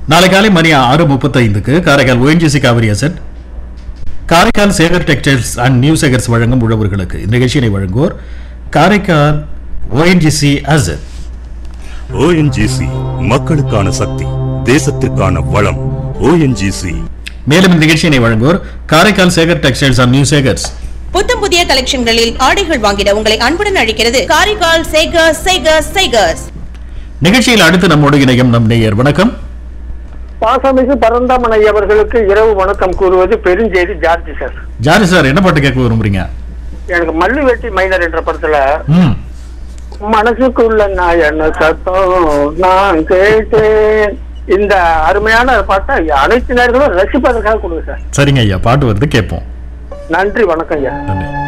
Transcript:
நாளை காலை மணி ஆறு முப்பத்தைந்துக்கு Karaikal ONGC Kaveri asset Karaikal Sekar textiles and new Sekars வழங்கும் உழவர்களுக்கு இந்நிகழ்ச்சியினை வழங்குவோர் காரைக்கால் ஓஎன்ஜிசி அசட் ஓஎன்ஜிசி மக்களுக்கான சக்தி தேசத்திற்கான வளம் ஓஎன்ஜிசி மேலும் இந்நிகழ்ச்சியினை வழங்குவோர் Karaikal Sekar textiles and new Sekars புத்தம் புதிய கலெக்ஷன்களில் ஆடைகள் வாங்கிட உங்களை அன்புடன் அழைக்கிறது காரைக்கால் சேகர்ஸ் சேகர்ஸ் சேகர்ஸ் நிகழ்ச்சியில் அடுத்து நம்மோடு இணையும் நம் நேயர் வணக்கம் பாசமிகு பரந்தாமனை அவர்களுக்கு இரவு வணக்கம் கூறுவது பெருஞ்செய்தி ஜார்ஜ் சார் ஜாரி சார் என்ன பாட்டு கேட்க விரும்புறீங்க எனக்கு மல்லு வெட்டி மைனர் என்ற படத்துல ம் மனசுக்குள்ள நான் என்ன சத்தம் நான் கேட்டேன் இந்த அருமையான பாட்டை அனைத்து நேர்களும் ரசிப்பதற்காக கொடுங்க சார் சரிங்க ஐயா பாட்டு வருது கேட்போம் நன்றி வணக்கம் ஐயா நன்றி